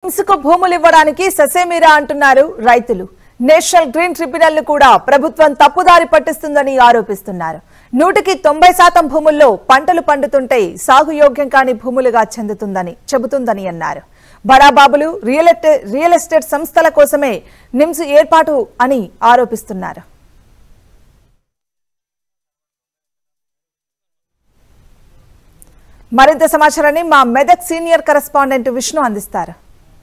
నిమ్స్ కు భూములు ఇవ్వడానికి ససేమిరా అంటున్నారు రైతులు నేషనల్ గ్రీన్ ట్రిబ్యునల్ ను కూడా ప్రభుత్వం తప్పుదారి పట్టిస్తుందని ఆరోపిస్తున్నారు నూటికి తొంభై శాతం భూముల్లో పంటలు పండుతుంటే సాగు యోగ్యం కాని భూములుగా చెందుతుందని చెబుతుందని అన్నారు బడాబాబులు రియల్ ఎస్టేట్ రియల్ ఎస్టేట్ సంస్థల కోసమే నిమ్స్ ఏర్పాటు అని ఆరోపిస్తున్నారు మరింత సమాచారాన్ని మా మెదక్ సీనియర్ కరెస్పాండెంట్ విష్ణు అందిస్తారు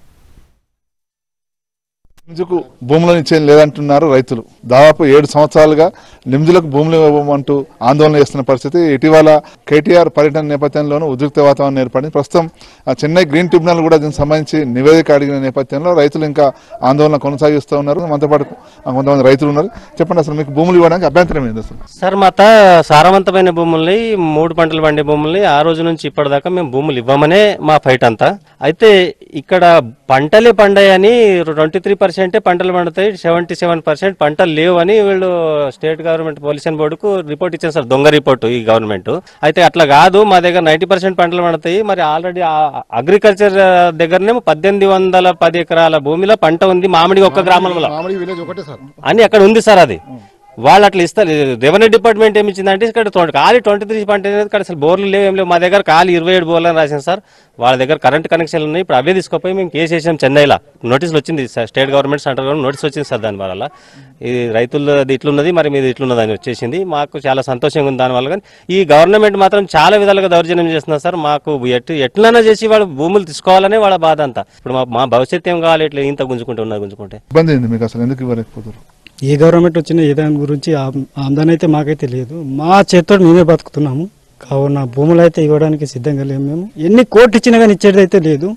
నిమ్జుకు భూములను ఇచ్చే లేదంటున్నారు రైతులు దాదాపు ఏడు సంవత్సరాలుగా నిమ్జులకు భూములు ఇవ్వమంటూ ఆందోళన చేస్తున్న పరిస్థితి ఇటీవల కేటీఆర్ పర్యటన నేపథ్యంలోనూ ఉద్రిక్త వాతావరణం ఏర్పడింది ప్రస్తుతం ఆ చెన్నై గ్రీన్ ట్రిబ్యునల్ కూడా దీనికి సంబంధించి నివేదిక అడిగిన నేపథ్యంలో రైతులు ఇంకా ఆందోళన కొనసాగిస్తూ ఉన్నారు మనతో పాటు కొంతమంది రైతులు ఉన్నారు చెప్పండి అసలు మీకు భూములు ఇవ్వడానికి అభ్యంతరం ఏంది అసలు సార్ మాత సారవంతమైన భూముల్ని మూడు పంటలు పండే భూముల్ని ఆ రోజు నుంచి ఇప్పటిదాకా మేము భూములు ఇవ్వమనే మా ఫైట్ అంతా అయితే ఇక్కడ పంటలే పండాయని ట్వంటీ త్రీ పర్సెంటే పంటలు పండుతాయి సెవెంటీ సెవెన్ పర్సెంట్ పంటలు లేవు అని వీళ్ళు స్టేట్ గవర్నమెంట్ పొల్యూషన్ బోర్డుకు రిపోర్ట్ ఇచ్చారు సార్ దొంగ రిపోర్ట్ ఈ గవర్నమెంట్ అయితే అట్లా కాదు మా దగ్గర నైన్టీ పర్సెంట్ పంటలు పండుతాయి మరి ఆల్రెడీ అగ్రికల్చర్ దగ్గరనే పద్దెనిమిది వందల పది ఎకరాల భూమిలో పంట ఉంది మామిడి ఒక్క గ్రామంలో మామిడి విలేజ్ ఒకటే సార్ అని అక్కడ ఉంది సార్ అది వాళ్ళు అట్లా ఇస్తారు రెవెన్యూ డిపార్ట్మెంట్ ఏమి ఇచ్చిందంటే ఇక్కడ ట్వంటీ ఖాళీ ట్వంటీ త్రీ పంట ఇక్కడ అసలు బోర్లు లేవు ఏం లేవు మా దగ్గర ఖాళీ ఇరవై ఏడు బోర్లు అని రాసింది సార్ వాళ్ళ దగ్గర కరెంట్ కనెక్షన్లు ఉన్నాయి ఇప్పుడు అవే తీసుకుపోయి మేము కేసు వేసాం చెన్నైలో నోటీసులు వచ్చింది sir state government central government notice వచ్చింది సార్ దాని వల్ల ఇది రైతులది ఇట్లున్నది మరి మీది ఇట్లున్నది అని వచ్చేసింది మాకు చాలా సంతోషంగా ఉంది దానివల్ల కానీ ఈ గవర్నమెంట్ మాత్రం చాలా విధాలుగా దౌర్జన్యం చేస్తున్నారు సార్ మాకు ఎటు ఎట్లైనా చేసి వాళ్ళు భూములు తీసుకోవాలనే వాళ్ళ బాధ అంతా ఇప్పుడు మా మా భవిష్యత్తు ఏం కావాలి ఇట్లా ఇంత గుంజుకుంటే ఉన్నది గుంజుకుంటే ఇబ్బంది ఏంది మీకు అసలు ఎందుకు ఇవ్వలేకపోతారు ఏ గవర్నమెంట్ వచ్చినా ఏ దాని గురించి ఆమ్- ఆమ్దాని అయితే మాకైతే లేదు మా చేతితో మేమే బతుకుతున్నాము కావున భూములు అయితే ఇవ్వడానికి సిద్ధంగా లేము మేము ఎన్ని కోట్లు ఇచ్చినా కానీ ఇచ్చేది అయితే లేదు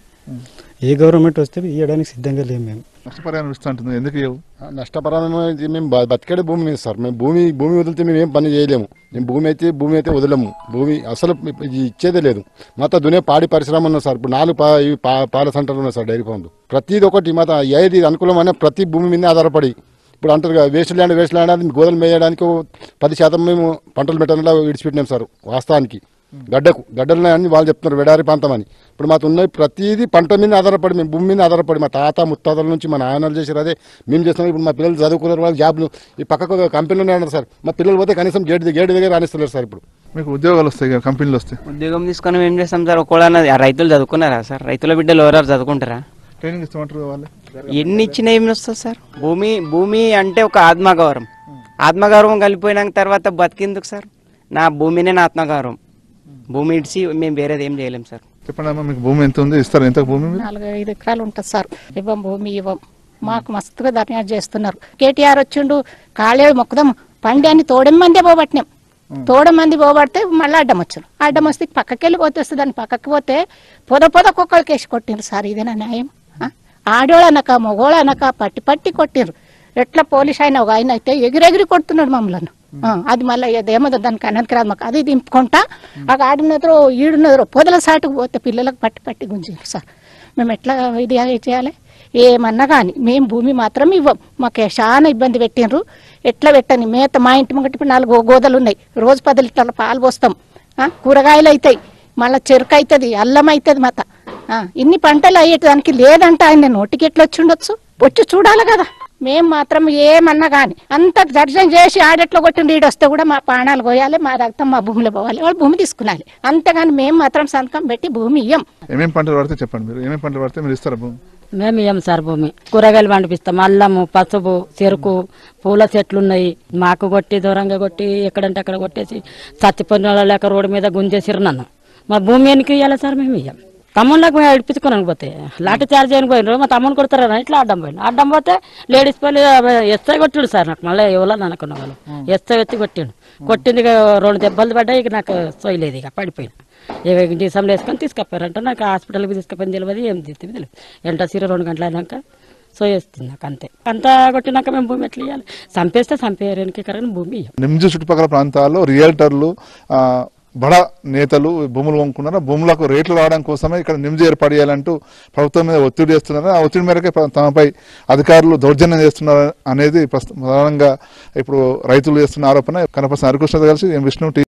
ఏ గవర్నమెంట్ వస్తే ఇవ్వడానికి సిద్ధంగా లేము మేము నష్టపరిహారం ఇస్తా అంటుంది ఎందుకు ఇవ్వవు నష్టపరం ఇది మేము బ- బతికేడే భూమి మీద సార్ మేము భూమి భూమి వదిలితే మేము ఏం పని చేయలేము మేము భూమి అయితే భూమి అయితే వదలము భూమి అసలు ఇది ఇచ్చేదే లేదు మాతో దునే పాడి పరిశ్రమ ఉన్నది సార్ ఇప్పుడు నాలుగు పా ఇవి పా పాల సెంటర్లు ఉన్నాయి సార్ డైరీ ఫామ్లు ప్రతిది ఒకటి మాత ఏది అనుకూలమైన ప్రతి భూమి మీద ఆధారపడి ఇప్పుడు అంటారు కదా వేస్ట్ ల్యాండ్ వేస్ట్ ల్యాండ్ అది గోధులు మేయడానికి ఓ పది శాతం మేము పంటలు పెట్టడంలో విడిచిపెట్టినాం సార్ వాస్తవానికి గడ్డకు గడ్డలు అని వాళ్ళు చెప్తున్నారు వెడారి ప్రాంతం అని ఇప్పుడు మాకు ఉన్నాయి ప్రతిదీ పంట మీద ఆధారపడి మేము భూమి మీద ఆధారపడి మా తాత ముత్తాతల నుంచి మా నాయనలు చేసారు అదే మేము చేస్తున్నాం ఇప్పుడు మా పిల్లలు చదువుకున్నారు వాళ్ళు జాబ్లు ఈ పక్కకు కంపెనీలు ఉన్నాయన్నారు సార్ మా పిల్లలు పోతే కనీసం గేట్ గేట్ దగ్గర రాణిస్తలేరు సార్ ఇప్పుడు మీకు ఉద్యోగాలు వస్తాయి కదా, కంపెనీలు వస్తాయి ఉద్యోగం తీసుకొని ఏం చేస్తాం సార్ ఒకళ్ళన్నది ఆ రైతులు చదువుకున్నారా సార్ రైతుల బిడ్డలు ఎవరెవరు చదువుకుంటారా ట్రైనింగ్ ఇస్తామంటారు వాళ్ళే ఎన్ని ఇచ్చినా ఏమి వస్తుంది సార్ భూమి భూమి అంటే ఒక ఆత్మగౌరవం ఆత్మగౌరవం కలిపోయినాక తర్వాత బతికేందుకు సార్ నా భూమినే నా ఆత్మగౌరవం భూమి ఇడిచి మేము వేరేది ఏం చేయలేం సార్ చెప్పండి అమ్మా మీకు భూమి ఎంత ఉంది ఇస్తారు ఎంత భూమి మీరు నాలుగు ఐదు ఎకరాలు ఉంటుంది సార్ ఇవ్వం భూమి ఇవ్వం మాకు మస్తుగా ధర్నా చేస్తున్నారు కేటీఆర్ వచ్చిండు కాళేడు మొక్కుదాం పండి అని తోడెం మందే పోబట్టినాం తోడం మంది పోబడితే మళ్ళీ అడ్డం వచ్చారు అడ్డం వస్తే పక్కకి వెళ్ళి పోతే వస్తుంది దాని పక్కకి పోతే పొద పొద కుక్కలకి వేసి కొట్టిండ్రు సార్ ఇదేనా న్యాయం ఆ? ఆడోళ్ళు అనక మగోళ్ళు అనక పట్టి పట్టి కొట్టిండ్రు ఎట్లా పోలీస్ ఆయన ఒక ఆయన అయితే ఎగిరెగిరి కొడుతున్నాడు మమ్మల్ని ఆ, అది మళ్ళీ ఏదేమో దానికి అన్నకి రాదు మాకు అది దింపుకుంటా ఆ ఆడినదో ఈడున్నదో పొదల సాటుకు పోతే పిల్లలకు పట్టి పట్టి గుంజిండ్రు సార్ మేము ఎట్లా ఇది చేయాలి ఏమన్నా కానీ మేము భూమి మాత్రం ఇవ్వం మాకు చాలా ఇబ్బంది పెట్టిండ్రు ఎట్లా పెట్టని మేత మా ఇంటి ముంగట ఇప్పుడు నాలుగు గోదలు ఉన్నాయి రోజు పది లీటర్ల పాలు పోస్తాం ఆ, కూరగాయలు అవుతాయి మళ్ళీ చెరుకు అవుతుంది అల్లం అవుతుంది మత ఆ, ఇన్ని పంటలు అయ్యేదానికి లేదంట ఆయన నోటికి ఎట్లా వచ్చి ఉండొచ్చు వచ్చి చూడాలి కదా మేము మాత్రం ఏమన్నా కానీ అంత దర్శనం చేసి ఆడెట్లో కొట్టిన ఈడు వస్తే కూడా మా ప్రాణాలు పోయాలి మా రక్తం మా భూమిలో పోవాలి వాళ్ళు భూమి తీసుకునాలి అంతేగాని మేము మాత్రం సంతకం పెట్టి భూమి ఇయ్యం ఏమేమి పంటలు పడితే చెప్పండి మీరు ఏమేమి పంటలు పడితే మీరు ఇస్తారా భూమి మేము ఇయ్యం సార్ భూమి కూరగాయలు పండిపిస్తాం అల్లము పసుపు చెరుకు పూల చెట్లు ఉన్నాయి మాకు కొట్టి దూరంగా కొట్టి ఎక్కడంటే అక్కడ కొట్టేసి చచ్చిపోయిన లేక రోడ్డు మీద గుంజేసిరు నన్ను మా భూమి ఎనికి ఇవ్వాలి సార్ మేము ఇయ్యం తమ్ముళ్ళకి ఇడిపించుకోనని పోతే లాఠీ చార్జ్ అని పోయినారు మా తమ్ముని కొడతారని ఇట్లా అడ్డం పోయిన అడ్డం పోతే లేడీస్ పల్లి ఎస్ఐ కొట్టిడు సార్ నాకు మళ్ళీ ఎవరని అనుకున్న వాళ్ళు ఎస్ఐ ఎత్తి కొట్టిండు కొట్టింది ఇక రెండు దెబ్బలు పడ్డాయి ఇక నాకు సోయలేదు ఇక పడిపోయిన ఇక డిసంలో వేసుకొని తీసుకపోయారంట నాకు హాస్పిటల్కి తీసుకుపోయిన తెలియదు ఏం తెలియదు తెలియదు ఎంట సీర రెండు గంటలు అయినాక సో వేస్తుంది నాకు అంతే అంతా కొట్టినాక మేము భూమి ఎట్లా ఇవ్వాలి చంపేస్తే చంపేయడానికి కరెక్ట్ భూమి ఇయ్యం నిమ్జు చుట్టుపక్కల ప్రాంతాల్లో రియల్టర్లు ఆ, బడా నేతలు భూములు కొనుక్కున్నారు ఆ భూములకు రేట్లు రావడం కోసమే ఇక్కడ నిమ్జు ఏర్పాటు చేయాలంటూ ప్రభుత్వం మీద ఒత్తిడి చేస్తున్నారు ఆ ఒత్తిడి మేరకే ప్ర- తమపై అధికారులు దౌర్జన్యం చేస్తున్నారు అనేది ప్రస్తుతం ప్రధానంగా ఇప్పుడు రైతులు చేస్తున్న ఆరోపణ కనపర్సిన హరికృష్ణ కలిసి ఎం విష్ణు టీ